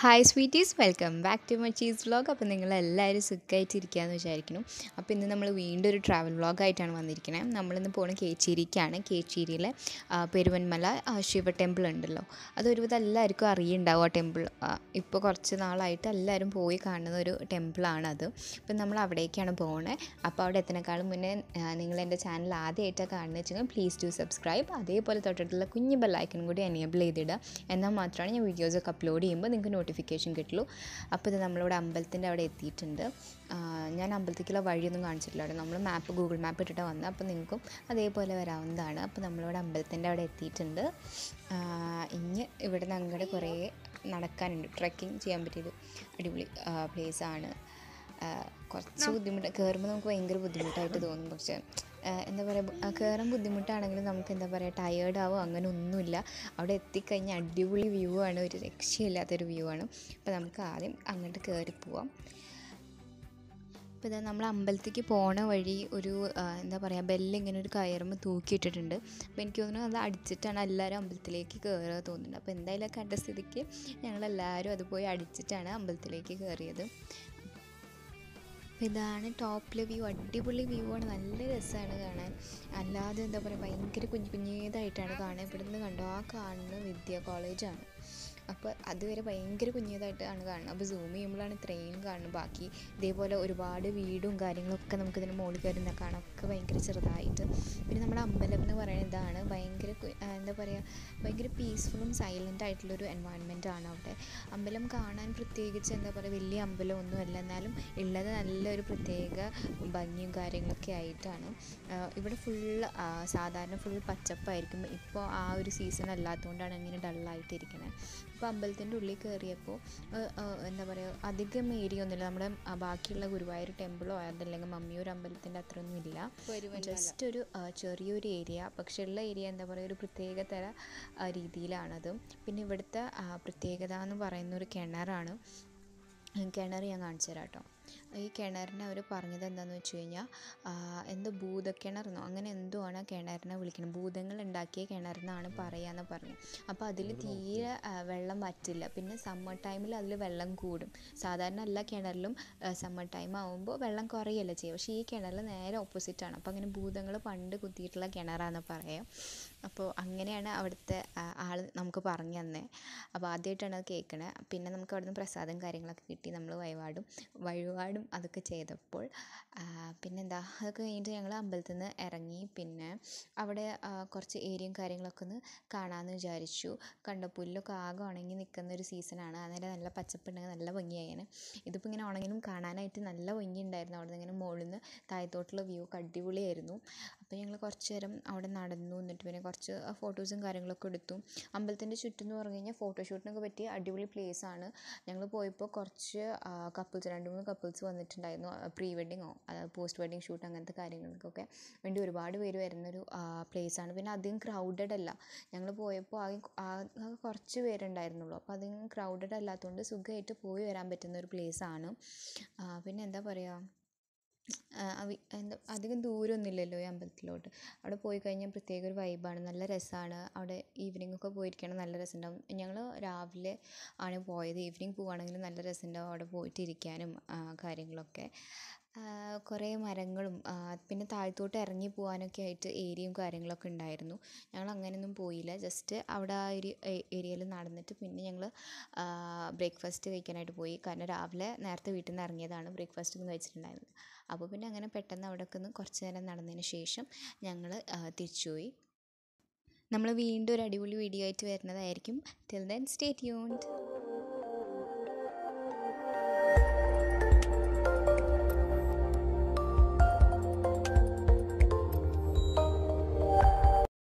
hi sweeties welcome back to my cheese vlog അപ്പോൾ നിങ്ങളെല്ലാവരും സുഖമായിട്ടിരിക്കുകയെന്ന് വിചാരിക്കുന്നു അപ്പോൾ ഇന്ന് നമ്മൾ വീണ്ടും ഒരു ട്രാവൽ വ്ളോഗായിട്ടാണ് വന്നിരിക്കുന്നത് നമ്മളിന്ന് പോകുന്നത് കേച്ചേരിക്കാണ് കേച്ചേരിയിലെ ആ, പെരുവന്മല ആ, ശിവ ടെമ്പിൾ ഉണ്ടല്ലോ അതൊരുവിധം എല്ലാവർക്കും അറിയുണ്ടാവും ആ ടെമ്പിൾ ഇപ്പോൾ കുറച്ച് നാളായിട്ട് എല്ലാവരും പോയി കാണുന്ന ഒരു ടെമ്പിളാണ് അത് അപ്പം നമ്മൾ അവിടേക്കാണ് പോകുന്നത് അപ്പോൾ അവിടെ എത്തുന്നേക്കാളും മുന്നേ ആ, നിങ്ങൾ എൻ്റെ ചാനൽ ആദ്യമായിട്ടാണ് കാണുന്നത് വെച്ചെങ്കിൽ പ്ലീസ് ഡു സബ്സ്ക്രൈബ് അതേപോലെ തൊട്ടിട്ടുള്ള കുഞ്ഞു ബെല്ലൈക്കനും കൂടി എനേബിൾ ചെയ്തിടുക എന്നാൽ മാത്രമാണ് ഞാൻ വീഡിയോസൊക്കെ അപ്ലോഡ് ചെയ്യുമ്പോൾ നിങ്ങൾക്ക് നോട്ടിഫിക്കേഷൻ കിട്ടുള്ളൂ അപ്പോൾ ഇത് നമ്മളിവിടെ അമ്പലത്തിൻ്റെ അവിടെ എത്തിയിട്ടുണ്ട് ആ, ഞാൻ അമ്പലത്തേക്കുള്ള വഴിയൊന്നും കാണിച്ചിട്ടില്ല അവിടെ നമ്മൾ മാപ്പ് ഗൂഗിൾ മാപ്പ് ഇട്ടിട്ട് വന്നത് അപ്പോൾ നിങ്ങൾക്കും അതേപോലെ വരാവുന്നതാണ് അപ്പോൾ നമ്മളിവിടെ അമ്പലത്തിൻ്റെ അവിടെ എത്തിയിട്ടുണ്ട് ആ, ഇനി ഇവിടെ നിന്ന് അങ്ങോട്ട് കുറേ നടക്കാനുണ്ട് ട്രെക്കിംഗ് ചെയ്യാൻ പറ്റിയൊരു അടിപൊളി പ്ലേസ് ആണ് ആ, കുറച്ച് ബുദ്ധിമുട്ട് കയറുമ്പോൾ നമുക്ക് ഭയങ്കര ബുദ്ധിമുട്ടായിട്ട് തോന്നും പക്ഷേ ആ, എന്താ പറയുക കയറാൻ ബുദ്ധിമുട്ടാണെങ്കിലും നമുക്ക് എന്താ പറയുക ടയേർഡ് ആവും അങ്ങനെ ഒന്നുമില്ല അവിടെ എത്തിക്കഴിഞ്ഞാൽ അടിപൊളി വ്യൂ ആണ് ഒരു രക്ഷയില്ലാത്തൊരു വ്യൂ ആണ് അപ്പോൾ നമുക്ക് ആദ്യം അങ്ങോട്ട് കയറി പോവാം അപ്പോൾ ഇതാ നമ്മൾ അമ്പലത്തേക്ക് പോണ വഴി ഒരു ആ, എന്താ പറയുക ബെല്ല് ഇങ്ങനെ ഒരു കയറുമ്പോൾ തൂക്കിയിട്ടിട്ടുണ്ട് അപ്പോൾ എനിക്ക് തോന്നുന്നു അത് അടിച്ചിട്ടാണ് എല്ലാവരും അമ്പലത്തിലേക്ക് കയറുക തോന്നുന്നുണ്ട് അപ്പോൾ എന്തായാലും കണ്ട സ്ഥിതിക്ക് ഞങ്ങളെല്ലാവരും അത് പോയി അടിച്ചിട്ടാണ് അമ്പലത്തിലേക്ക് കയറിയത് അപ്പോൾ ഇതാണ് ടോപ്പിലെ വ്യൂ അടിപൊളി വ്യൂ ആണ് നല്ല രസമാണ് കാണാൻ അല്ലാതെ എന്താ പറയുക ഭയങ്കര കുഞ്ഞു കുഞ്ഞേതായിട്ടാണ് കാണാൻ ഇവിടുന്ന് കണ്ടോ ആ കാണുന്ന വിദ്യ കോളേജാണ് അപ്പോൾ അതുവരെ ഭയങ്കര കുഞ്ഞേതായിട്ടാണ് കാണുന്നത് അപ്പോൾ സൂം ചെയ്യുമ്പോഴാണ് ഇത്രയും കാണുന്നത് ബാക്കി ഇതേപോലെ ഒരുപാട് വീടും കാര്യങ്ങളൊക്കെ നമുക്ക് ഇതിന് മുകളിൽ കയറി നിന്നാ കാണാം ഒക്കെ ഭയങ്കര ചെറുതായിട്ട് പിന്നെ നമ്മുടെ അമ്പലം എന്ന് പറയുന്നത് ഇതാണ് ഭയങ്കര കു- ആ, എന്താ പറയുക ഭയങ്കര പീസ്ഫുള്ളും സൈലൻ്റ് ആയിട്ടുള്ളൊരു എൻവയോൺമെൻ്റ് ആണ് അവിടെ അമ്പലം കാണാൻ പ്രത്യേകിച്ച് എന്താ പറയുക വലിയ അമ്പലം ഒന്നുമല്ല എന്നാലും ഉള്ളത് നല്ലൊരു പ്രത്യേക ഭംഗിയും കാര്യങ്ങളൊക്കെ ആയിട്ടാണ് ആ, ഇവിടെ ഫുള്ള് സാധാരണ ഫുൾ പച്ചപ്പായിരിക്കും ഇപ്പോൾ ആ ഒരു സീസൺ അല്ലാത്തതുകൊണ്ടാണ് ഇങ്ങനെ ഡള്ളായിട്ടിരിക്കുന്നത് ഇപ്പോൾ അമ്പലത്തിൻ്റെ ഉള്ളിൽ കയറിയപ്പോൾ എന്താ പറയുക അധികം ഏരിയ ഒന്നുമില്ല നമ്മുടെ ആ, ബാക്കിയുള്ള ഗുരുവായൂർ ടെമ്പിളോ അതല്ലെങ്കിൽ മമ്മിയൂർ അമ്പലത്തിൻ്റെ അത്രയൊന്നും ഇല്ല ജസ്റ്റ് ഒരു ആ, ചെറിയൊരു ഏരിയ പക്ഷേ ഉള്ള ഏരിയ എന്താ പറയുക ഒരു പ്രത്യേക തര ആ, രീതിയിലാണത് പിന്നെ ഇവിടുത്തെ ആ, പ്രത്യേകത എന്ന് പറയുന്ന ഒരു കിണറാണ് കിണർ ഞാൻ കാണിച്ചു തരാം കേട്ടോ ഈ കിണറിനെ അവർ പറഞ്ഞത് എന്താണെന്ന് വെച്ച് കഴിഞ്ഞാൽ എന്തോ ഭൂതക്കിണറെന്നോ അങ്ങനെ എന്തോ ആണ് ആ കിണറിനെ വിളിക്കുന്നത് ഭൂതങ്ങൾ ഉണ്ടാക്കിയ കിണറെന്നാണ് പറയാന്ന് പറഞ്ഞു അപ്പോൾ അതിൽ തീരെ ആ, വെള്ളം വറ്റില്ല പിന്നെ സമ്മർ ടൈമിൽ അതിൽ വെള്ളം കൂടും സാധാരണ എല്ലാ കിണറിലും സമ്മർ ടൈം ആകുമ്പോൾ വെള്ളം കുറയല്ല ചെയ്യുക പക്ഷേ ഈ കിണറിൽ നേരെ ഓപ്പോസിറ്റാണ് അപ്പോൾ അങ്ങനെ ഭൂതങ്ങൾ പണ്ട് കുത്തിയിട്ടുള്ള കിണറാന്ന് പറയാം അപ്പോൾ അങ്ങനെയാണ് അവിടുത്തെ ആൾ നമുക്ക് പറഞ്ഞു തന്നെ അപ്പോൾ ആദ്യമായിട്ടാണ് അത് കേൾക്കണേ പിന്നെ നമുക്ക് അവിടുന്ന് പ്രസാദം കാര്യങ്ങളൊക്കെ കിട്ടി നമ്മൾ വഴിപാടും വഴിപാടും അതൊക്കെ ചെയ്തപ്പോൾ ആ, പിന്നെന്താ അതൊക്കെ കഴിഞ്ഞിട്ട് ഞങ്ങൾ അമ്പലത്തിൽ നിന്ന് ഇറങ്ങി പിന്നെ അവിടെ ആ, കുറച്ച് ഏരിയയും കാര്യങ്ങളൊക്കെ ഒന്ന് കാണാമെന്ന് വിചാരിച്ചു കണ്ട പുല്ലൊക്കെ ആകെ ഉണങ്ങി നിൽക്കുന്ന ഒരു സീസണാണ് അന്നേരം നല്ല പച്ചപ്പുണ്ടെങ്കിൽ നല്ല ഭംഗിയായേനെ ഇതിപ്പോൾ ഇങ്ങനെ ഉണങ്ങിനും കാണാനായിട്ട് നല്ല ഭംഗി ഉണ്ടായിരുന്നു അവിടെ നിന്ന് ഇങ്ങനെ മുകളിൽ നിന്ന് താഴത്തോട്ടുള്ള വ്യൂ ഒക്കെ അടിപൊളിയായിരുന്നു അപ്പോൾ ഞങ്ങൾ കുറച്ച് നേരം അവിടെ നടന്നു എന്നിട്ട് പിന്നെ കുറച്ച് ഫോട്ടോസും കാര്യങ്ങളൊക്കെ എടുത്തു അമ്പലത്തിൻ്റെ ചുറ്റും എന്ന് പറഞ്ഞു കഴിഞ്ഞാൽ ഫോട്ടോഷൂട്ടിനൊക്കെ പറ്റിയ അടിപൊളി പ്ലേസ് ആണ് ഞങ്ങൾ പോയപ്പോൾ കുറച്ച് കപ്പിൾസ് രണ്ട് മൂന്ന് കപ്പിൾസ് വന്നിട്ടുണ്ടായിരുന്നു പ്രീ വെഡിങ്ങോ അതായത് പോസ്റ്റ് വെഡിങ് ഷൂട്ട് അങ്ങനത്തെ കാര്യങ്ങൾക്കൊക്കെ വേണ്ടി ഒരുപാട് പേര് വരുന്നൊരു പ്ലേസ് ആണ് പിന്നെ അധികം ക്രൗഡഡ് അല്ല ഞങ്ങൾ പോയപ്പോൾ ആകെ ആകെ കുറച്ച് പേരുണ്ടായിരുന്നുള്ളൂ അപ്പോൾ അധികം ക്രൗഡഡ് അല്ലാത്തതുകൊണ്ട് സുഖമായിട്ട് പോയി വരാൻ പറ്റുന്ന ഒരു പ്ലേസ് ആണ് ആ, പിന്നെ എന്താ പറയുക ആ, അവി- എന്താ അധികം ദൂരമൊന്നുമില്ലല്ലോ ഈ അമ്പലത്തിലോട്ട് അവിടെ പോയി കഴിഞ്ഞാൽ പ്രത്യേക ഒരു വൈബാണ് നല്ല രസമാണ് അവിടെ ഈവനിംഗ് ഒക്കെ പോയിരിക്കണം നല്ല രസമുണ്ടാവും ഞങ്ങൾ രാവിലെ ആണ് പോയത് ഈവനിങ് പോവുകയാണെങ്കിൽ നല്ല രസമുണ്ടാവും അവിടെ പോയിട്ട് ഇരിക്കാനും ആ, കാര്യങ്ങളൊക്കെ ആ, കുറേ മരങ്ങളും ആ, പിന്നെ താഴത്തോട്ട് ഇറങ്ങി പോകാനൊക്കെ ആയിട്ട് ഏരിയയും കാര്യങ്ങളൊക്കെ ഉണ്ടായിരുന്നു ഞങ്ങൾ അങ്ങനെയൊന്നും പോയില്ല ജസ്റ്റ് അവിടെ ആ ഒരു ഏരിയയിൽ നടന്നിട്ട് പിന്നെ ഞങ്ങൾ ബ്രേക്ക്ഫാസ്റ്റ് കഴിക്കാനായിട്ട് പോയി കാരണം രാവിലെ നേരത്തെ വീട്ടിൽ നിന്ന് ഇറങ്ങിയതാണ് ബ്രേക്ക്ഫാസ്റ്റ് ഒന്നും കഴിച്ചിട്ടുണ്ടായിരുന്നില്ല അപ്പോൾ പിന്നെ അങ്ങനെ പെട്ടെന്ന് അവിടെയൊക്കെ ഒന്ന് കുറച്ച് നേരം നടന്നതിന് ശേഷം ഞങ്ങൾ തിരിച്ചുപോയി നമ്മൾ വീണ്ടും ഒരു അടിപൊളി വീഡിയോ ആയിട്ട് വരുന്നതായിരിക്കും ടിൽ ദെൻ സ്റ്റേ ട്യൂൺഡ്